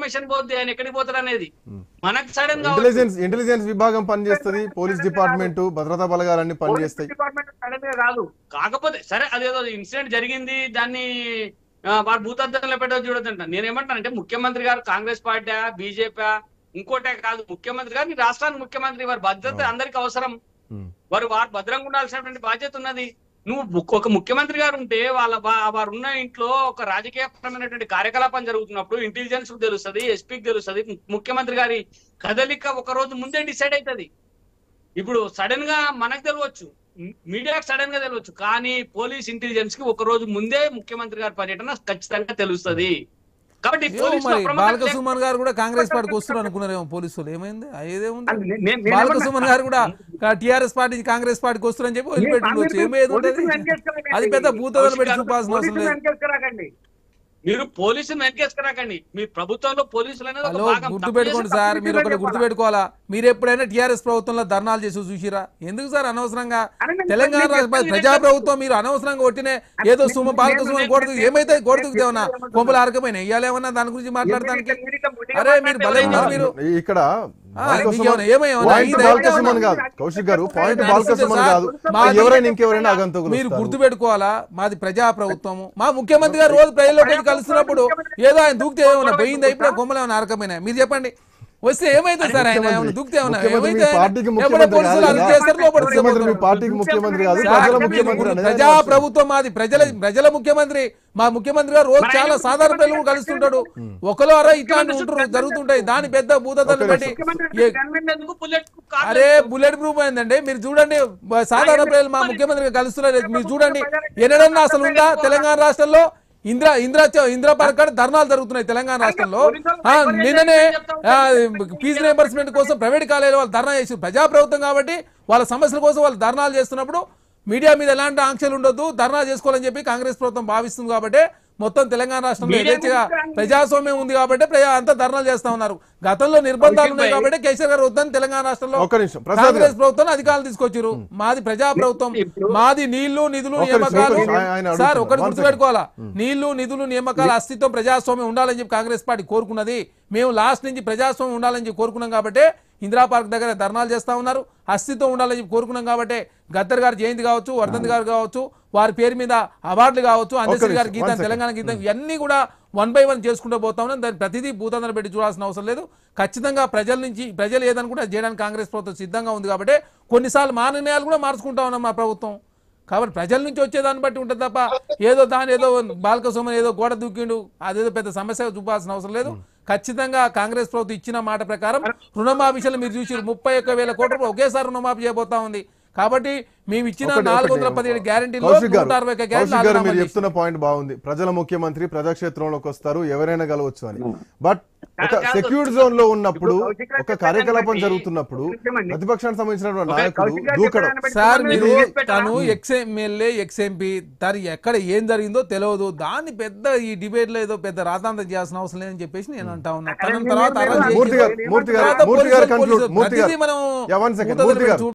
Information పోద్ది ఆయన ఎక్కడికి పోతారు అనేది మనకు సడన్ గా ఇంటెలిజెన్స్ ఇంటెలిజెన్స్ విభాగం పనిచేస్తుంది పోలీస్ డిపార్ట్మెంట్ భద్రతా బలగాలన్నీ పనిచేస్తాయి డిపార్ట్మెంట్ సడన్ గా రాదు కాకపోతే సరే అదేదో ఇన్సిడెంట్ జరిగింది దాన్ని ఆ, వాడు భూతద్దంలో పెట్టదు చూడదంట నేనేమంటానంటే ముఖ్యమంత్రి గారు కాంగ్రెస్ పార్టీ బీజేపీ ఇంకోటే కాదు ముఖ్యమంత్రి గారు ఈ రాష్ట్రానికి ముఖ్యమంత్రి వారి భద్రత అందరికి అవసరం ఉమ్. వారు వారు భద్రంగా ఉండాల్సినటువంటి బాధ్యత ఉన్నది నువ్వు ము- ఒక ముఖ్యమంత్రి గారు ఉంటే వాళ్ళ వా- వారు ఉన్న ఇంట్లో ఒక రాజకీయపరమైనటువంటి కార్యకలాపం జరుగుతున్నప్పుడు ఇంటెలిజెన్స్ తెలుస్తుంది ఎస్పీకి తెలుస్తుంది ముఖ్యమంత్రి గారి కదలిక ఒక రోజు ముందే డిసైడ్ అవుతుంది ఇప్పుడు సడన్ గా మనకు తెలియవచ్చు మీడియాకి సడన్ గా తెలియవచ్చు కానీ పోలీస్ ఇంటెలిజెన్స్ కి ఒక రోజు ముందే ముఖ్యమంత్రి గారి పర్యటన ఖచ్చితంగా తెలుస్తుంది కాబట్టి ఏమో పోలీసులు మరి అప్రమత్తం బాలక లేక- సుమన్ గారు కూడా కాంగ్రెస్ పార్టీకి వస్తున్నారు అనుకున్నారేమో పోలీసులు ఏమైంది ఏదేముంది అది నే- నే- నేను బాలక ఏమన్నా- సుమన్ గారు కూడా టిఆర్ఎస్ పార్టీ నుంచి కాంగ్రెస్ పార్టీకి వస్తున్నారని చెప్పి వదిలిపెట్టుకోవచ్చు ఏమేది ఉంటుంది పోలీసులు వెనకేసుకురాకండి. అది పెద్ద భూతదలు పెట్టి కౌశిక్ చూపాల్సిన అవసరం పోలీసులు లేదు వెనకేసుకురాకండి. మీరు పోలీసులు వెనకేసుకురాకండి మీ ప్రభుత్వంలో పోలీసులు అనేది ఒక హలో భాగం. గుర్తు తప్పు పెట్టుకోండి చేస్తే సార్ తప్పు మీరు ఒకటి చెప్పాలా? గుర్తు పెట్టుకోవాలా మీరు ఎప్పుడైనా టిఆర్ఎస్ ప్రభుత్వంలో ధర్నాలు చేసి చూసిరా ఎందుకు సార్ అనవసరంగా అరే నేను తెలంగాణ చెప్పేది రాష్ట్ర నేను ప్రజా చెప్పేది ప్రభుత్వం మీరు అనవసరంగా కొట్టినే ఏదో సుమ నేను- బాలక నేను- సుమ నేను- కొడుతు నేను- ఏమైతే నేను- కొడుతుంది నేను ఏమన్నా చెప్పేది కొంపలు ఆరకపోయినా ఇయ్యాలేమన్నా దాని గురించి మాట్లాడటానికి మీరు ఇట్లా ముట్టిగా అరే మీరు మాట్లాడితే భలే ఎవరైనా ఉన్నారు మీరు ఇక్కడ ఆ, బాల్క మీకు సుమన్- ఏమన్నా- ఏమేమన్నా పాయింట్ ఇది బాల్క ఏమన్నా- సుమన్ కాదు కౌశిక్ గారు పాయింట్ నడుస్తుంది బాల్క సుమన్ సార్. కాదు మాది- ఎవరైనా ఇంకెవరైనా ఆగంతకులు మీరు వస్తారు. గుర్తు పెట్టుకోవాలా మాది ప్రజా ప్రభుత్వము మా ముఖ్యమంత్రి గారు రోజు ప్రజల్లోకి వెళ్ళి కలుస్తున్నప్పుడు ఏదో ఆయన దూకితే ఏమన్నా పోయింది అయిపోయినా కొమ్మలు ఏమైనా అరకపోయినా మీరు చెప్పండి వస్తే ఏమైతుంది సార్ ఆయన ఏమైనా దూకితే ఏమన్నా ముఖ్యమంత్రి మీ ఏమైతే పార్టీకి ఎప్పుడో ముఖ్యమంత్రి పోలీసులు కాదు అరెస్ట్ కదా. చేస్తారు లోపలికి ముఖ్యమంత్రి మీ తీసుకుపోతారు. పార్టీకి ముఖ్యమంత్రి కాదు సార్, ప్రజల సార్, ముఖ్యమంత్రి మీరు అనేది ప్రజా ప్రభుత్వం మాది ప్రజల ప్రజల ముఖ్యమంత్రి మా ముఖ్యమంత్రి గారు రోజు చాలా సాధారణ ప్రజలు కలుస్తుంటాడు ఒకరు అరే ఇట్లాంటి ఉంటారు జరుగుతుంటాయి దాని పెద్ద భూతలు పెట్టి ముఖ్యమంత్రి ఏ- గన్మెన్ ఎందుకు బుల్లెట్ కాదు? అరే బుల్లెట్ ప్రూఫ్ అయిందండి మీరు చూడండి బ- సాధారణ ప్రజలు మా ముఖ్యమంత్రి కలుస్తున్నారు మీరు చూడండి ఎన్నడన్నా అసలు ఉందా తెలంగాణ రాష్ట్రంలో ఇందిరా ఇందిరా చ- ఇందిరా పార్క్ కాడ ధర్నాలు జరుగుతున్నాయి తెలంగాణ రాష్ట్రంలో ఆ, నిన్ననే ఆ, ఫీజు రియంబర్స్మెంట్ కోసం ప్రైవేట్ కాలేజీలో వాళ్ళు ధర్నా చేసి ప్రజా ప్రభుత్వం కాబట్టి వాళ్ళ సమస్యల కోసం వాళ్ళు ధర్నాలు చేస్తున్నప్పుడు మీడియా మీద ఎలాంటి ఆంక్షలు ఉండొద్దు ధర్నా చేసుకోవాలని చెప్పి కాంగ్రెస్ ప్రభుత్వం భావిస్తుంది కాబట్టి మొత్తం తెలంగాణ రాష్ట్రంలో మీడియా యథేచ్ఛగా మీద ఆంక్షలు- ప్రజాస్వామ్యం ఉంది కాబట్టి ప్రజా అంతా ధర్నాలు చేస్తా ఉన్నారు గతంలో నిర్బంధాలు ఉన్నాయి కాబట్టి కేసీఆర్ గారు వద్దని తెలంగాణ రాష్ట్రంలో ఒక్క నిమిషం ప్రసాద్ కాంగ్రెస్ గారు ప్రభుత్వం అధికారులు తీసుకొచ్చారు మాది ప్రజా ప్రభుత్వం మాది నీళ్లు నిధులు ఒక్క నిమిషం, నియామకాలు ఒక్క నిమిషం, ఆయన సార్ అడుగుతున్నారు. ఒకటి One గుర్తుపెట్టుకోవాలా నీళ్లు నిధులు నియామకాల అస్తిత్వం ప్రజాస్వామ్యం ఉండాలని చెప్పి కాంగ్రెస్ పార్టీ కోరుకున్నది మేము లాస్ట్ నుంచి ప్రజాస్వామ్యం ఉండాలని చెప్పి కోరుకున్నాం కాబట్టి ఇందిరా పార్క్ దగ్గర ధర్నాలు చేస్తా ఉన్నారు అస్తిత్వం ఉండాలని చెప్పి కోరుకున్నాం కాబట్టి గద్దర్ గారి జయంతి కావచ్చు వర్ధంతి గారు కావచ్చు వారి పేరు మీద అవార్డులు కావచ్చు అందశ్రీ గారి నిమిషం, గీతం one second. తెలంగాణ గీతం ఇవన్నీ కూడా వన్ బై వన్ చేసుకుంటూ పోతా ఉన్నాం దాన్ని ప్రతిదీ భూతందర పెట్టి చూడాల్సిన అవసరం లేదు ఖచ్చితంగా ప్రజల నుంచి ప్రజలు ఏదనుకుంటే అది చేయడానికి కాంగ్రెస్ ప్రభుత్వం సిద్ధంగా ఉంది కాబట్టి కొన్నిసార్లు మా నిర్ణయాలు కూడా మార్చుకుంటా ఉన్నాం మా ప్రభుత్వం కాబట్టి ప్రజల నుంచి వచ్చేదాన్ని బట్టి ఉంటుంది తప్ప ఏదో దాని ఏదో బాలక సుమన్ ఏదో గోడ దూకిండు అదేదో పెద్ద సమస్యగా చూపాల్సిన అవసరం లేదు ఖచ్చితంగా కాంగ్రెస్ ప్రభుత్వం ఇచ్చిన మాట ప్రకారం రుణమాఫీలు మీరు చూసి ముప్పై ఒక్క వేల కోట్ల రూపాయలు ఒకేసారి రుణమాఫీ చేయబోతా ఉంది కాబట్టి మేము ఇచ్చిన ఒకటి- నాలుగు వందల ఒకటి. పదిహేడు గ్యారంటీలో కౌశిక్ గారు నూట అరవై ఒక్క కౌశిక్ గారు మీరు గ్యారంటీ చెప్తున్న పాయింట్ బాగుంది ప్రజల ముఖ్యమంత్రి ప్రజాక్షేత్రంలోకి వస్తారు ఎవరైనా కలవచ్చు అని బట్ ఒక కాదు, కాదు. సెక్యూర్డ్ జోన్ లో ఉన్నప్పుడు ఇప్పుడు కౌశిక్ గారు ఒక కార్యకలాపం చెప్పారండి. జరుగుతున్నప్పుడు నిజమండి. ప్రతిపక్షానికి సంబంధించినటువంటి ఒక నాయకుడు కౌశిక్ గారు దూకడం చెప్పారని బట్టి సార్ మీరు మీరు చేసి పెట్టారా? తను ఎక్స్ ఎమ్మెల్యే ఎక్స్ ఎంపీ దాని ఎక్కడ ఏం జరిగిందో తెలియదు దాన్ని పెద్ద ఈ డిబేట్ లో ఏదో పెద్ద రాతాంతం చేయాల్సిన అవసరం లేదని చెప్పేసి నేను అంటా ఉన్నా అరే తన నేను- తర్వాత నేను- అరెస్ట్ మూర్తి గారు చేసి- మూర్తి గారు తర్వాత మూర్తి గారు పోలీసులు- కన్క్లూడ్ మూర్తి గారు ప్రతిదీ మనం యా, one second. భూతద్దలు మూర్తి గారు పెట్టి